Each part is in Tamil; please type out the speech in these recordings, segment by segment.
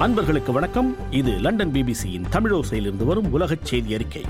அன்பர்களுக்கு வணக்கம் இது லண்டன் பிபிசியின் தமிழோசையிலிருந்து வரும் உலகச் செய்தி அறிக்கை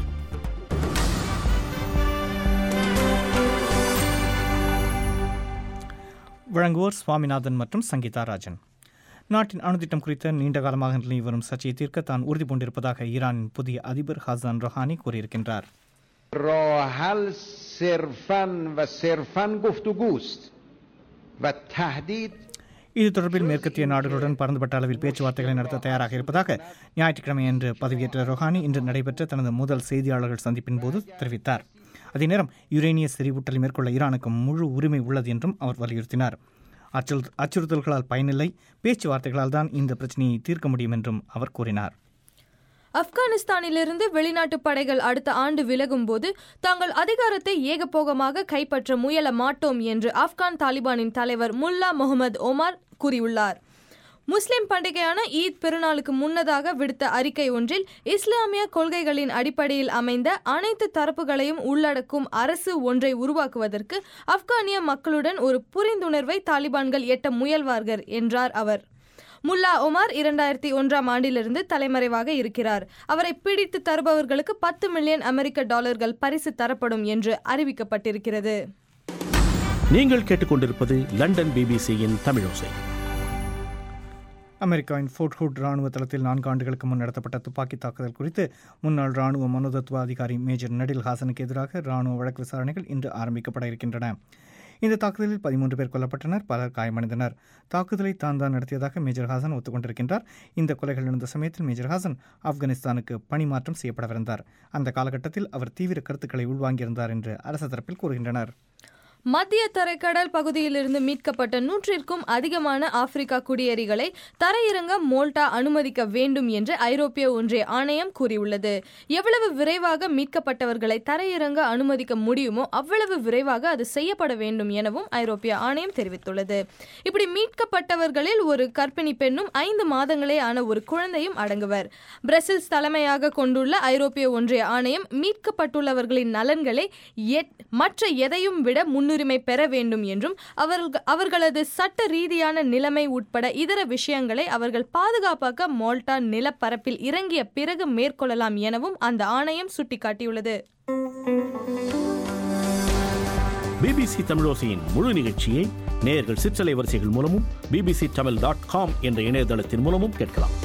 வழங்குவோர் சுவாமிநாதன் மற்றும் சங்கீதா ராஜன் நாட்டின் அணுதிட்டம் குறித்த நீண்ட காலமாக நிலவி வரும் சர்ச்சையை தீர்க்க தான் உறுதி பூண்டிருப்பதாக ஈரானின் புதிய அதிபர் ஹசான் ரொஹானி கூறியிருக்கின்றார் راه حل صرفا و صرفا گفتگوست و تهدید இது தொடர்பில் மேற்கத்திய நாடுகளுடன் பரந்துபட்ட அளவில் பேச்சுவார்த்தைகளை நடத்த தயாராக இருப்பதாக ஞாயிற்றுக்கிழமை அன்று பதவியேற்ற ரொஹானி இன்று நடைபெற்ற தனது முதல் செய்தியாளர்கள் சந்திப்பின் போது தெரிவித்தார் அதே நேரம் யுரேனிய செறிவூட்டலை மேற்கொள்ள ஈரானுக்கு முழு உரிமை உள்ளது என்றும் அவர் வலியுறுத்தினார் அச்சுறு அச்சுறுத்தல்களால் பயனில்லை பேச்சுவார்த்தைகளால் தான் இந்த பிரச்சனையை தீர்க்க முடியும் என்றும் அவர் கூறினார் ஆப்கானிஸ்தானிலிருந்து வெளிநாட்டு படைகள் அடுத்த ஆண்டு விலகும் போது தாங்கள் அதிகாரத்தை ஏகபோகமாக கைப்பற்ற முயல மாட்டோம் என்று ஆப்கான் தாலிபானின் தலைவர் முல்லா முகமது ஒமார் கூறியுள்ளார் முஸ்லிம் பண்டிகையான ஈத் பெருநாளுக்கு முன்னதாக விடுத்த அறிக்கை ஒன்றில் இஸ்லாமிய கொள்கைகளின் அடிப்படையில் அமைந்த அனைத்து தரப்புகளையும் உள்ளடக்கும் அரசு ஒன்றை உருவாக்குவதற்கு ஆப்கானிய மக்களுடன் ஒரு புரிந்துணர்வை தாலிபான்கள் எட்ட முயல்வார்கள் என்றார் அவர் முல்லா ஒமார் இரண்டாயிரத்தி ஒன்றாம் ஆண்டிலிருந்து தலைமறைவாக இருக்கிறார் அவரை பிடித்து தருபவர்களுக்கு பத்து மில்லியன் அமெரிக்க டாலர்கள் பரிசு தரப்படும் என்று அறிவிக்கப்பட்டிருக்கிறது நீங்கள் கேட்டுக்கொண்டிருப்பது லண்டன் பிபிசியின் தமிழோசை அமெரிக்காவின் ஃபோர்ட் ஹுட் ராணுவ தளத்தில் நான்கு ஆண்டுகளுக்கு முன் நடத்தப்பட்ட துப்பாக்கி தாக்குதல் குறித்து முன்னாள் ராணுவ மனோதத்துவ அதிகாரி மேஜர் நடில் ஹாசனுக்கு எதிராக ராணுவ வழக்கு விசாரணைகள் இன்று ஆரம்பிக்கப்பட இருக்கின்றன இந்த தாக்குதலில் பதிமூன்று பேர் கொல்லப்பட்டனர் பலர் காயமடைந்தனர் தாக்குதலை தான் தான் நடத்தியதாக மேஜர் ஹாசன் ஒத்துக்கொண்டிருக்கின்றார் இந்த கொலைகள் நடந்த சமயத்தில் மேஜர் ஹாசன் ஆப்கானிஸ்தானுக்கு பணிமாற்றம் செய்யப்படவிருந்தார் அந்த காலகட்டத்தில் அவர் தீவிர கருத்துக்களை உள்வாங்கியிருந்தார் என்று அரசு தரப்பில் கூறுகின்றனர் மத்திய தரைக்கடல் பகுதியிலிருந்து மீட்கப்பட்ட நூற்றிற்கும் அதிகமான ஆப்பிரிக்கா குடியேறிகளை தரையிறங்க மோல்டா அனுமதிக்க வேண்டும் என்று ஐரோப்பிய ஒன்றிய ஆணையம் கூறியுள்ளது எவ்வளவு விரைவாக மீட்கப்பட்டவர்களை தரையிறங்க அனுமதிக்க முடியுமோ அவ்வளவு விரைவாக அது செய்யப்பட வேண்டும் எனவும் ஐரோப்பிய ஆணையம் தெரிவித்துள்ளது இப்படி மீட்கப்பட்டவர்களில் ஒரு கர்ப்பிணி பெண்ணும் ஐந்து மாதங்களே ஆன ஒரு குழந்தையும் அடங்குவர் பிரசில்ஸ் தலைமையாக கொண்டுள்ள ஐரோப்பிய ஒன்றிய ஆணையம் மீட்கப்பட்டுள்ளவர்களின் நலன்களை மற்ற எதையும் விட முன்னு முன்னுரிமை பெற வேண்டும் என்றும் அவர்கள் அவர்களது சட்ட ரீதியான நிலைமை உட்பட இதர விஷயங்களை அவர்கள் பாதுகாப்பாக மோல்டா நிலப்பரப்பில் இறங்கிய பிறகு மேற்கொள்ளலாம் எனவும் அந்த ஆணையம் சுட்டிக்காட்டியுள்ளது பிபிசி தமிழோசையின் முழு நிகழ்ச்சியை நேயர்கள் சிற்றலை வரிசைகள் மூலமும் பிபிசி தமிழ் டாட் காம் என்ற இணையதளத்தின் மூலமும் கேட்கலாம்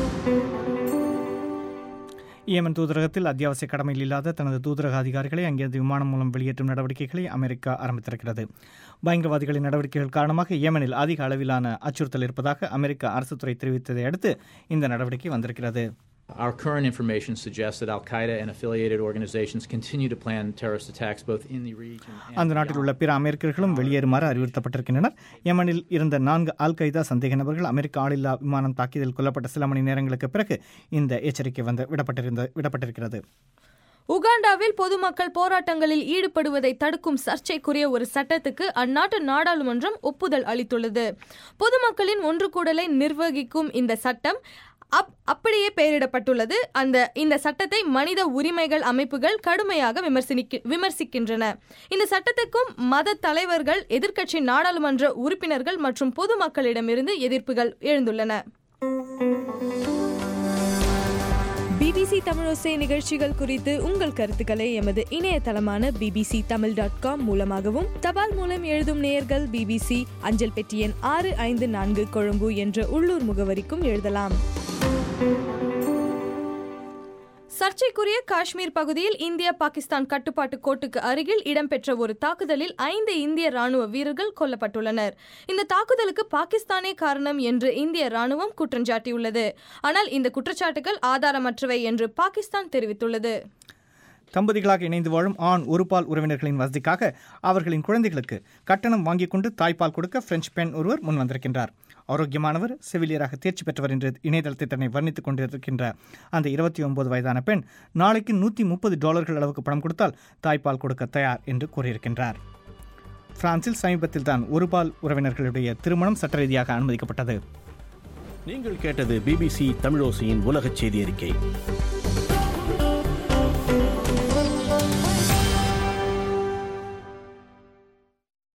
ஏமன் தூதரகத்தில் அத்தியாவசிய கடமையில் இல்லாத தனது தூதரக அதிகாரிகளை அங்கிருந்து விமானம் மூலம் வெளியேற்றும் நடவடிக்கைகளை அமெரிக்கா ஆரம்பித்திருக்கிறது பயங்கரவாதிகளின் நடவடிக்கைகள் காரணமாக ஏமனில் அதிக அளவிலான அச்சுறுத்தல் இருப்பதாக அமெரிக்க அரசு துறை தெரிவித்ததை அடுத்து இந்த நடவடிக்கை வந்திருக்கிறது Our current information suggests that Al Qaeda and affiliated organizations continue to plan terrorist attacks both in the region and அந்த நாட்டில் உள்ள பிற அமெரிக்கர்களும் வெளியேறுமாறு அறிவுறுத்தப்பட்டிருக்கின்றனர் யமனில் இருந்த நான்கு அல் கைதா சந்தேக நபர்கள் அமெரிக்க ஆளில்லா விமானம் தாக்கியதில் கொல்லப்பட்ட சில மணி நேரங்களுக்கு பிறகு இந்த எச்சரிக்கை வந்து விடப்பட்டிருந்த விடப்பட்டிருக்கிறது உகாண்டாவில் பொதுமக்கள் போராட்டங்களில் ஈடுபடுவதை தடுக்கும் சர்ச்சைக்குரிய ஒரு சட்டத்துக்கு அந்நாட்டு நாடாளுமன்றம் ஒப்புதல் அளித்துள்ளது பொதுமக்களின் ஒன்று கூடலை நிர்வகிக்கும் இந்த சட்டம் அப் அப்படியே பெயரிடப்பட்டுள்ளது அந்த இந்த சட்டத்தை மனித உரிமைகள் அமைப்புகள் கடுமையாக விமர்சிக்க விமர்சிக்கின்றன இந்த சட்டத்துக்கும் மத தலைவர்கள் எதிர்க்கட்சி நாடாளுமன்ற உறுப்பினர்கள் மற்றும் பொதுமக்களிடமிருந்து எதிர்ப்புகள் எழுந்துள்ளன பிபிசி தமிழோசை நிகழ்ச்சிகள் குறித்து உங்கள் கருத்துக்களை எமது இணையதளமான பிபிசி தமிழ் டாட் காம் மூலமாகவும் தபால் மூலம் எழுதும் நேயர்கள் பிபிசி அஞ்சல் பெட்டி எண் ஆறு ஐந்து நான்கு கொழும்பு என்ற உள்ளூர் முகவரிக்கும் எழுதலாம் சர்ச்சைக்குரிய காஷ்மீர் பகுதியில் இந்திய பாகிஸ்தான் கட்டுப்பாட்டு கோட்டுக்கு அருகில் இடம்பெற்ற ஒரு தாக்குதலில் ஐந்து இந்திய ராணுவ வீரர்கள் கொல்லப்பட்டுள்ளனர் இந்த தாக்குதலுக்கு பாகிஸ்தானே காரணம் என்று இந்திய ராணுவம் குற்றஞ்சாட்டியுள்ளது ஆனால் இந்த குற்றச்சாட்டுகள் ஆதாரமற்றவை என்று பாகிஸ்தான் தெரிவித்துள்ளது தம்பதிகளாக இணைந்து வாழும் ஆண் ஒருபால் உறவினர்களின் வசதிக்காக அவர்களின் குழந்தைகளுக்கு கட்டணம் வாங்கிக் கொண்டு தாய்ப்பால் கொடுக்க பிரெஞ்சு பெண் ஒருவர் முன் வந்திருக்கின்றார் ஆரோக்கியமானவர் செவிலியராக தேர்ச்சி பெற்றவர் என்று இணையதளத்தை தன்னை வர்ணித்துக் கொண்டிருக்கின்ற அந்த இருபத்தி ஒன்பது வயதான பெண் நாளைக்கு நூற்றி முப்பது டாலர்கள் அளவுக்கு பணம் கொடுத்தால் தாய்ப்பால் கொடுக்க தயார் என்று கூறியிருக்கின்றார் பிரான்சில் சமீபத்தில் தான் ஒருபால் உறவினர்களுடைய திருமணம் சட்ட ரீதியாக அனுமதிக்கப்பட்டது நீங்கள் கேட்டது பிபிசி தமிழோசையின் உலகச் செய்தி அறிக்கை